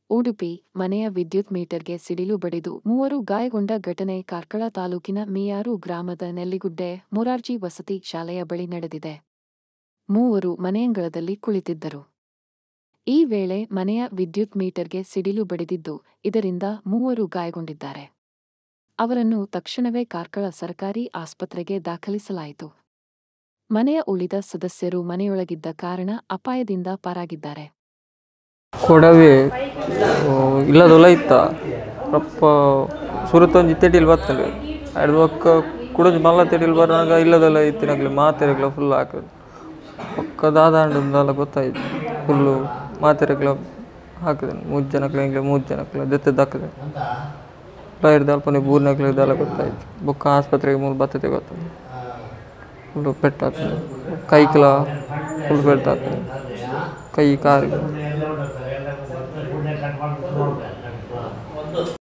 ಉಡುಪಿ ಮನೆಯ ವಿದ್ಯುತ್ ಮೀಟರ್ಗೆ ಸಿಡಿಲು ಬಡಿದು ಮೂವರು ಗಾಯಗೊಂಡ ಘಟನೆ ಕಾರ್ಕಳ ತಾಲೂಕಿನ ಮೀಯಾರು ಗ್ರಾಮದ ನೆಲ್ಲಿಗುಡ್ಡೆ ಮೊರಾರ್ಜಿ ವಸತಿ ಶಾಲೆಯ ಬಳಿ ನಡೆದಿದೆ ಮೂವರು ಮನೆಯಂಗಳದಲ್ಲಿ ಕುಳಿತಿದ್ದರು ಈ ವೇಳೆ ಮನೆಯ ವಿದ್ಯುತ್ ಮೀಟರ್ಗೆ ಸಿಡಿಲು ಬಡಿದಿದ್ದು ಇದರಿಂದ ಮೂವರು ಗಾಯಗೊಂಡಿದ್ದಾರೆ ಅವರನ್ನು ತಕ್ಷಣವೇ ಕಾರ್ಕಳ ಸರ್ಕಾರಿ ಆಸ್ಪತ್ರೆಗೆ ದಾಖಲಿಸಲಾಯಿತು ಮನೆಯ ಉಳಿದ ಸದಸ್ಯರು ಮನೆಯೊಳಗಿದ್ದ ಕಾರಣ ಅಪಾಯದಿಂದ ಪಾರಾಗಿದ್ದಾರೆ ಕೊಡವೆ ಇಲ್ಲದೊಲ ಇತ್ತ ರಪ್ಪ ಸುರತೊಂಜಿ ತೆಟಿಲ್ ಬರ್ತದೆ ಅಡ್ದು ಒಕ್ಕ ಕುಡೊಂಜಿ ಮಲ್ಲ ತೆಟಿಲ್ ಬರೋನಾಗ ಇಲ್ಲದೆಲ್ಲ ಇತ್ತಿನಾಗಲಿ ಮಾತೆರೆಗ್ಲ ಫುಲ್ ಹಾಕೋದು ಒಕ್ಕ ದಾದಾಂಡಲ್ಲ ಗೊತ್ತಾಯ್ತು ಫುಲ್ಲು ಮಾತೆರೆಗ್ಲ ಹಾಕಿದೆ ಮೂರು ಜನಕ್ಲ ಹಿಂಗೆ ಮೂರು ಜನಕ್ಲ ಜೊತೆ ದಕ್ಕದೆ ಬೈರ್ದು ಅಲ್ಪನೆ ಮೂರ್ನಾಗ್ಲ ಇದೆಲ್ಲ ಗೊತ್ತಾಯ್ತು ಬೊಕ್ಕ ಆಸ್ಪತ್ರೆಗೆ ಮೂರು ಬರ್ತದೆ ಗೊತ್ತಾಯ್ತು ಫುಲ್ಲು ಪೆಟ್ಟಾಗ್ತದೆ ಕೈಕ್ಲ ಫುಲ್ ಪೆಟ್ಟಾಗ್ತದೆ ಕೈ ಕಾರಿಗೆ